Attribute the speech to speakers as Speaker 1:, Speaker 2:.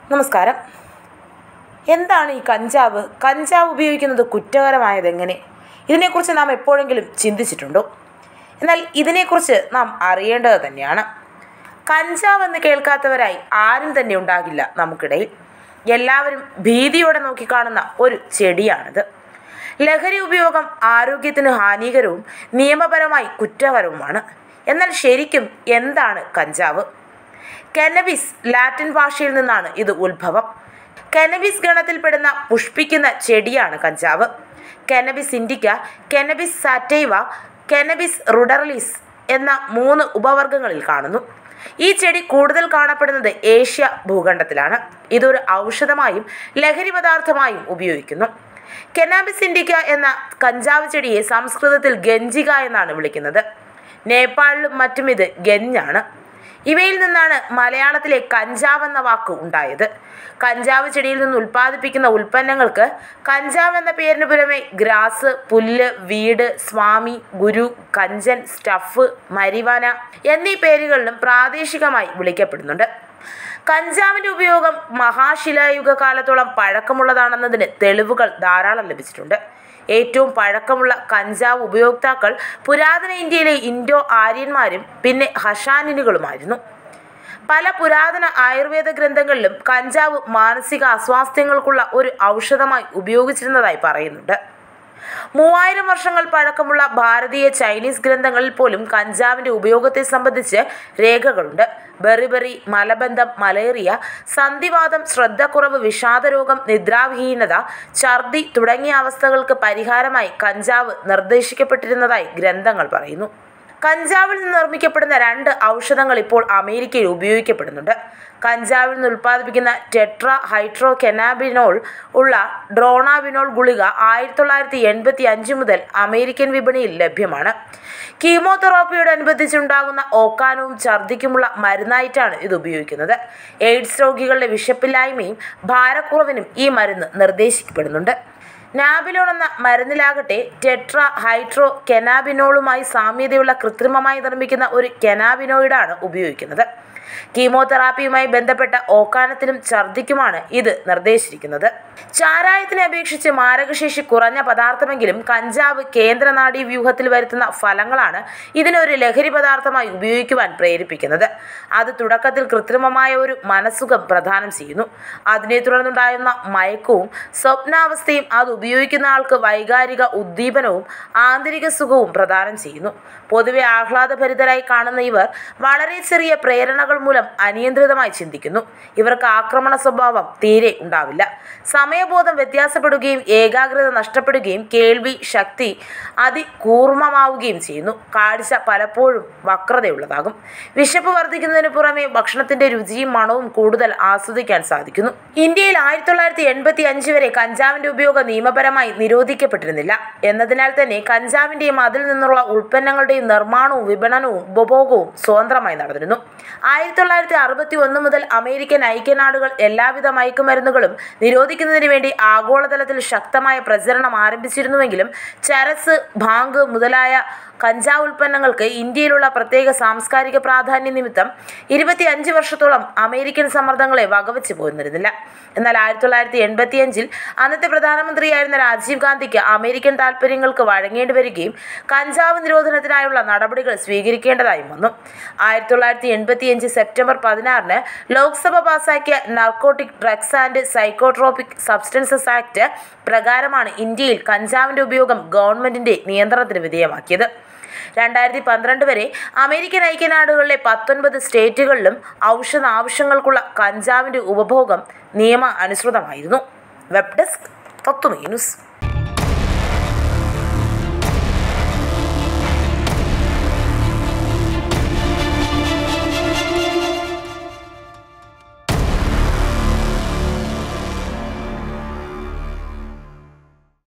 Speaker 1: നമസ്കാരം എന്താണ് ഈ കഞ്ചാവ് കഞ്ചാവ് ഉപയോഗിക്കുന്നത് കുറ്റകരമായത് എങ്ങനെ ഇതിനെക്കുറിച്ച് നാം എപ്പോഴെങ്കിലും ചിന്തിച്ചിട്ടുണ്ടോ എന്നാൽ ഇതിനെക്കുറിച്ച് നാം അറിയേണ്ടത് തന്നെയാണ് കഞ്ചാവ് എന്ന് കേൾക്കാത്തവരായി ആരും തന്നെ ഉണ്ടാകില്ല നമുക്കിടയിൽ എല്ലാവരും ഭീതിയോടെ നോക്കിക്കാണുന്ന ഒരു ചെടിയാണിത് ലഹരി ഉപയോഗം ആരോഗ്യത്തിന് ഹാനികരവും നിയമപരമായി കുറ്റകരവുമാണ് എന്നാൽ ശരിക്കും എന്താണ് കഞ്ചാവ് കെനബിസ് ലാറ്റിൻ ഭാഷയിൽ നിന്നാണ് ഇത് ഉത്ഭവം കെനബിസ് ഗണത്തിൽപ്പെടുന്ന പുഷ്പിക്കുന്ന ചെടിയാണ് കഞ്ചാവ് കെനബിസ് ഇൻഡിക്ക കെനബിസ് സാറ്റൈവ കെനബിസ് റുഡർലിസ് എന്ന മൂന്ന് ഉപവർഗങ്ങളിൽ കാണുന്നു ഈ ചെടി കൂടുതൽ കാണപ്പെടുന്നത് ഏഷ്യ ഭൂഖണ്ഡത്തിലാണ് ഇതൊരു ഔഷധമായും ലഹരി പദാർത്ഥമായും ഉപയോഗിക്കുന്നു കെനാബിസ് ഇൻഡിക്ക എന്ന കഞ്ചാവ് ചെടിയെ സംസ്കൃതത്തിൽ ഗഞ്ചിക എന്നാണ് വിളിക്കുന്നത് നേപ്പാളിലും മറ്റും ഇത് ഗഞ്ഞാണ് ഇവയിൽ നിന്നാണ് മലയാളത്തിലെ കഞ്ചാവ് എന്ന വാക്ക് ഉണ്ടായത് കഞ്ചാവ് ചെടിയിൽ നിന്ന് ഉൽപ്പാദിപ്പിക്കുന്ന ഉൽപ്പന്നങ്ങൾക്ക് കഞ്ചാവ് എന്ന പേരിന് പുറമെ ഗ്രാസ് പുല്ല് വീട് സ്വാമി ഗുരു കഞ്ചൻ സ്റ്റഫ് മരിവാന എന്നീ പേരുകളിലും പ്രാദേശികമായി വിളിക്കപ്പെടുന്നുണ്ട് കഞ്ചാവിന്റെ ഉപയോഗം മഹാശിലായുഗ കാലത്തോളം പഴക്കമുള്ളതാണെന്നതിന് തെളിവുകൾ ധാരാളം ലഭിച്ചിട്ടുണ്ട് ഏറ്റവും പഴക്കമുള്ള കഞ്ചാവ് ഉപയോക്താക്കൾ പുരാതന ഇന്ത്യയിലെ ഇൻഡോ ആര്യന്മാരും പിന്നെ ഹഷാനിനുകളുമായിരുന്നു പല പുരാതന ആയുർവേദ ഗ്രന്ഥങ്ങളിലും കഞ്ചാവ് മാനസിക അസ്വാസ്ഥ്യങ്ങൾക്കുള്ള ഒരു ഔഷധമായി ഉപയോഗിച്ചിരുന്നതായി പറയുന്നുണ്ട് മൂവായിരം വർഷങ്ങൾ പഴക്കമുള്ള ഭാരതീയ ചൈനീസ് ഗ്രന്ഥങ്ങളിൽ പോലും കഞ്ചാവിന്റെ ഉപയോഗത്തെ സംബന്ധിച്ച് രേഖകളുണ്ട് ബെറിബെറി മലബന്ധം മലേറിയ സന്ധിവാദം ശ്രദ്ധക്കുറവ് വിഷാദരോഗം നിദ്രാവിഹീനത ഛർദി തുടങ്ങിയ അവസ്ഥകൾക്ക് പരിഹാരമായി കഞ്ചാവ് നിർദ്ദേശിക്കപ്പെട്ടിരുന്നതായി ഗ്രന്ഥങ്ങൾ പറയുന്നു കഞ്ചാവിൽ നിന്ന് നിർമ്മിക്കപ്പെടുന്ന രണ്ട് ഔഷധങ്ങൾ ഇപ്പോൾ അമേരിക്കയിൽ ഉപയോഗിക്കപ്പെടുന്നുണ്ട് കഞ്ചാവിൽ നിന്ന് ഉൽപ്പാദിപ്പിക്കുന്ന ടെട്ര ഹൈഡ്രോ കെനാബിനോൾ ഉള്ള ഡ്രോണാബിനോൾ ഗുളിക ആയിരത്തി തൊള്ളായിരത്തി എൺപത്തി അഞ്ച് മുതൽ അമേരിക്കൻ വിപണിയിൽ ലഭ്യമാണ് കീമോതെറാപ്പിയോടനുബന്ധിച്ചുണ്ടാകുന്ന ഓക്കാനവും ഛർദിക്കുമുള്ള മരുന്നായിട്ടാണ് ഇത് ഉപയോഗിക്കുന്നത് എയ്ഡ്സ് രോഗികളുടെ വിശപ്പില്ലായ്മയും ഭാരക്കുറവിനും ഈ മരുന്ന് നിർദ്ദേശിക്കപ്പെടുന്നുണ്ട് നാബിലോൺ എന്ന മരുന്നിലാകട്ടെ ടെട്ര ഹൈഡ്രോ കെനാബിനോളുമായി സാമ്യതയുള്ള കൃത്രിമമായി നിർമ്മിക്കുന്ന ഒരു കെനാബിനോയിഡാണ് ഉപയോഗിക്കുന്നത് കീമോതെറാപ്പിയുമായി ബന്ധപ്പെട്ട ഓക്കാനത്തിനും ഛർദിക്കുമാണ് ഇത് നിർദ്ദേശിച്ചിരിക്കുന്നത് ചാരായത്തിനെ അപേക്ഷിച്ച് മാരകശേഷി കുറഞ്ഞ പദാർത്ഥമെങ്കിലും കഞ്ചാവ് കേന്ദ്ര നാഡീ വ്യൂഹത്തിൽ വരുത്തുന്ന ഫലങ്ങളാണ് ഇതിനൊരു ലഹരി പദാർത്ഥമായി ഉപയോഗിക്കുവാൻ പ്രേരിപ്പിക്കുന്നത് അത് തുടക്കത്തിൽ കൃത്രിമമായ ഒരു മനസ്സുഖം പ്രദാനം ചെയ്യുന്നു അതിനെ തുടർന്നുണ്ടാകുന്ന മയക്കവും സ്വപ്നാവസ്ഥയും അത് ഉപയോഗിക്കുന്ന ആൾക്ക് വൈകാരിക ഉദ്ദീപനവും ആന്തരിക സുഖവും പ്രദാനം ചെയ്യുന്നു പൊതുവെ ആഹ്ലാദഭരിതരായി കാണുന്ന ഇവർ വളരെ ചെറിയ പ്രേരണകൾ മൂലം അനിയന്ത്രിതമായി ചിന്തിക്കുന്നു ഇവർക്ക് ആക്രമണ സ്വഭാവം തീരെ ഉണ്ടാവില്ല സമയബോധം വ്യത്യാസപ്പെടുകയും ഏകാഗ്രത നഷ്ടപ്പെടുകയും കേൾവി ശക്തി അതികൂർമ്മമാവുകയും ചെയ്യുന്നു കാഴ്ച പലപ്പോഴും വക്രതയുള്ളതാകും വിശപ്പ് വർദ്ധിക്കുന്നതിന് പുറമെ ഭക്ഷണത്തിന്റെ രുചിയും മണവും കൂടുതൽ ആസ്വദിക്കാൻ സാധിക്കുന്നു ഇന്ത്യയിൽ ആയിരത്തി തൊള്ളായിരത്തി എൺപത്തി അഞ്ച് വരെ കഞ്ചാവിന്റെ ഉപയോഗം നിയമപരമായി നിരോധിക്കപ്പെട്ടിരുന്നില്ല എന്നതിനാൽ തന്നെ കഞ്ചാവിന്റെയും അതിൽ നിന്നുള്ള ഉൽപ്പന്നങ്ങളുടെയും നിർമ്മാണവും വിപണനവും ഉപഭോഗവും സ്വതന്ത്രമായി നടന്നിരുന്നു ആയിരത്തി തൊള്ളായിരത്തി അറുപത്തി ഒന്ന് മുതൽ അമേരിക്കൻ ഐക്യനാടുകൾ എല്ലാവിധ മയക്കുമരുന്നുകളും നിരോധിക്കുന്നതിന് വേണ്ടി ആഗോളതലത്തിൽ ശക്തമായ പ്രചരണം ആരംഭിച്ചിരുന്നുവെങ്കിലും ചരസ് ഭാങ്ക് മുതലായ കഞ്ചാവ് ഉൽപ്പന്നങ്ങൾക്ക് ഇന്ത്യയിലുള്ള പ്രത്യേക സാംസ്കാരിക പ്രാധാന്യ നിമിത്തം ഇരുപത്തി അഞ്ച് വർഷത്തോളം അമേരിക്കൻ സമ്മർദ്ദങ്ങളെ വകവെച്ച് പോന്നിരുന്നില്ല എന്നാൽ ആയിരത്തി തൊള്ളായിരത്തി എൺപത്തി അഞ്ചിൽ അന്നത്തെ പ്രധാനമന്ത്രിയായിരുന്ന രാജീവ് ഗാന്ധിക്ക് അമേരിക്കൻ താൽപ്പര്യങ്ങൾക്ക് വഴങ്ങേണ്ടി വരികയും കഞ്ചാവ് നിരോധനത്തിനായുള്ള നടപടികൾ സ്വീകരിക്കേണ്ടതായും വന്നു ആയിരത്തി തൊള്ളായിരത്തി എൺപത്തി അഞ്ച് സെപ്റ്റംബർ പതിനാറിന് ലോക്സഭ പാസാക്കിയ narcotic drugs and psychotropic substances act പ്രകാരമാണ് ഇന്ത്യയിൽ കഞ്ചാവിന്റെ ഉപയോഗം ഗവൺമെന്റിന്റെ നിയന്ത്രണത്തിന് വിധേയമാക്കിയത് രണ്ടായിരത്തി പന്ത്രണ്ട് വരെ അമേരിക്കൻ ഐക്യനാടുകളിലെ പത്തൊൻപത് സ്റ്റേറ്റുകളിലും ഔഷധ ആവശ്യങ്ങൾക്കുള്ള കഞ്ചാവിന്റെ ഉപഭോഗം നിയമ അനുസൃതമായിരുന്നു വെബ് ഡെസ്ക് തത്വമേ ന്യൂസ്